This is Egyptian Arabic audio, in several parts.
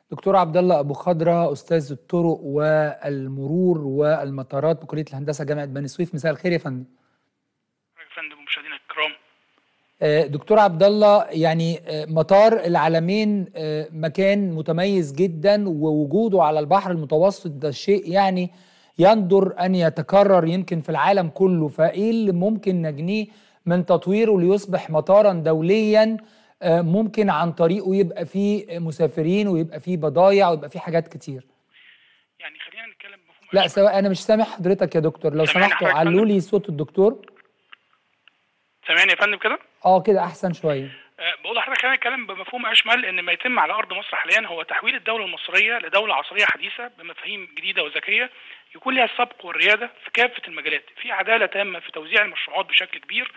دكتور عبد الله ابو خضره استاذ الطرق والمرور والمطارات بكليه الهندسه جامعه بني سويف مساء الخير يا فندم يا فندم مشاهدينا الكرام آه، دكتور عبد الله يعني آه، مطار العالمين آه، مكان متميز جدا ووجوده على البحر المتوسط ده شيء يعني يندر ان يتكرر يمكن في العالم كله فايه اللي ممكن نجنيه من تطويره ليصبح مطارا دوليا آه، ممكن عن طريقه يبقى فيه مسافرين ويبقى فيه بضايع ويبقى فيه حاجات كتير يعني خلينا نتكلم بمفهوم لا أشمل. سواء انا مش سامع حضرتك يا دكتور لو سامعني سمحتوا حضرتك يا علوا فندم؟ لي صوت الدكتور سامعني يا فندم كده اه كده احسن شويه أه بقول لحضرتك خلينا نتكلم بمفهوم اشمل ان ما يتم على ارض مصر حاليا هو تحويل الدوله المصريه لدوله عصريه حديثه بمفاهيم جديده وذكيه يكون لها السبق والرياده في كافه المجالات في عداله تامه في توزيع المشروعات بشكل كبير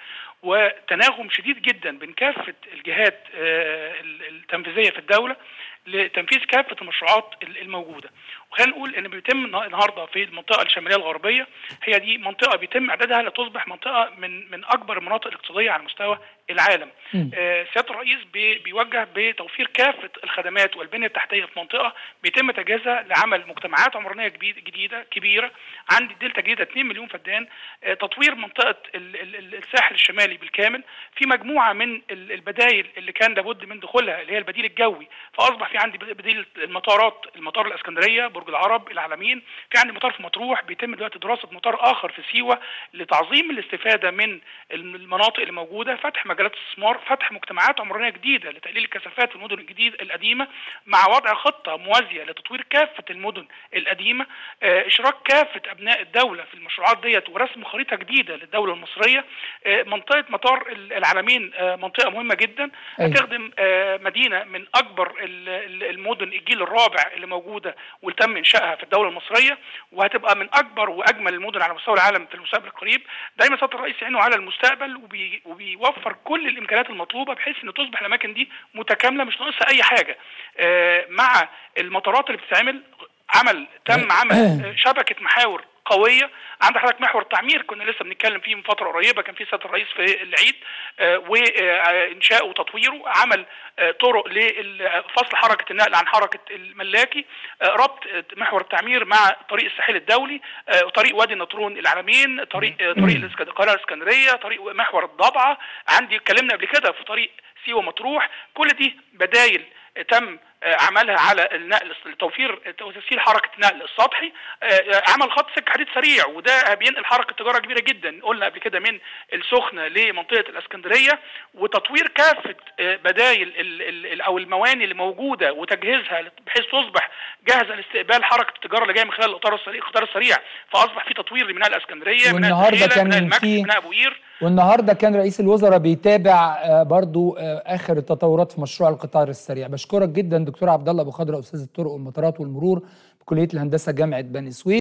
وتناغم شديد جدا بين كافه الجهات آه، التنفيذيه في الدوله لتنفيذ كافه المشروعات الموجوده وخلينا نقول ان بيتم النهارده في المنطقه الشماليه الغربيه هي دي منطقه بيتم اعدادها لتصبح منطقه من من اكبر المناطق الاقتصاديه على مستوى العالم مم. آه، سياده الرئيس بي- بيوجه بتوفير كافه الخدمات والبنيه التحتيه في منطقه بيتم تجهيزها لعمل مجتمعات عمرانيه جديد- جديده كبيره عندي الدلتا جديده 2 مليون فدان آه، تطوير منطقه ال- ال- ال- الساحل الشمالي بالكامل في مجموعه من ال- البدائل اللي كان لابد من دخولها اللي هي البديل الجوي فاصبح في عندي بديل المطارات المطار الاسكندريه برج العرب العلمين في عندي مطار في مطروح بيتم دلوقتي دراسه مطار اخر في سيوه لتعظيم الاستفاده من المناطق اللي موجوده فتح مجالات استثمار فتح مجتمعات عمرانيه جديده لتقليل الكثافات في المدن الجديد القديمه مع وضع خطه موازيه لتطوير كافه المدن القديمه آه، اشراك كافه ابناء الدوله في المشروعات ديت ورسم خريطه جديده للدوله المصريه آه، منطقه مطار العلمين آه، منطقه مهمه جدا أيوة. هتخدم آه، مدينه من اكبر ال- ال- المدن الجيل الرابع اللي موجوده واللي تم انشائها في الدوله المصريه وهتبقى من اكبر واجمل المدن على مستوى العالم في المستقبل القريب دايما سياده الرئيس يعينه على المستقبل وبي وبيوفر كل الامكانيات المطلوبه بحيث ان تصبح الاماكن دي متكامله مش ناقصها اي حاجه آه، مع المطارات اللي بتتعمل عمل تم عمل آه، شبكه محاور قويه عند حضرتك محور التعمير كنا لسه بنتكلم فيه من فتره قريبه كان في سياده الرئيس في العيد آه، وانشاؤه وتطويره عمل آه، طرق لفصل حركه النقل عن حركه الملاكي آه، ربط آه، محور التعمير مع طريق الساحل الدولي آه، طريق وادي النطرون العلمين طريق آه، طريق الإسك- القاهره الاسكندريه طريق محور الضبعه عندي اتكلمنا قبل كده في طريق سيوه مطروح كل دي بدايل تم آه، عملها على النقل توفير تسهيل حركه النقل السطحي آه، عمل خط سكه حديد سريع وده بينقل حركه تجاره كبيره جدا قلنا قبل كده من السخنه لمنطقه الاسكندريه وتطوير كافه آه، بدايل ال- ال- ال- او المواني اللي موجوده وتجهيزها بحيث تصبح جاهزه لاستقبال حركه التجاره اللي جايه من خلال القطار السريع القطار السريع فاصبح في تطوير لميناء الاسكندريه ميناء والنهاردة الدخيلة، كان ميناء في- المكس ميناء ابو قير والنهارده كان رئيس الوزراء بيتابع آه، برضو آه، اخر التطورات في مشروع القطار السريع بشكرك جدا دكتور عبد الله ابو خضره استاذ الطرق والمطارات والمرور بكليه الهندسه جامعه بني سويف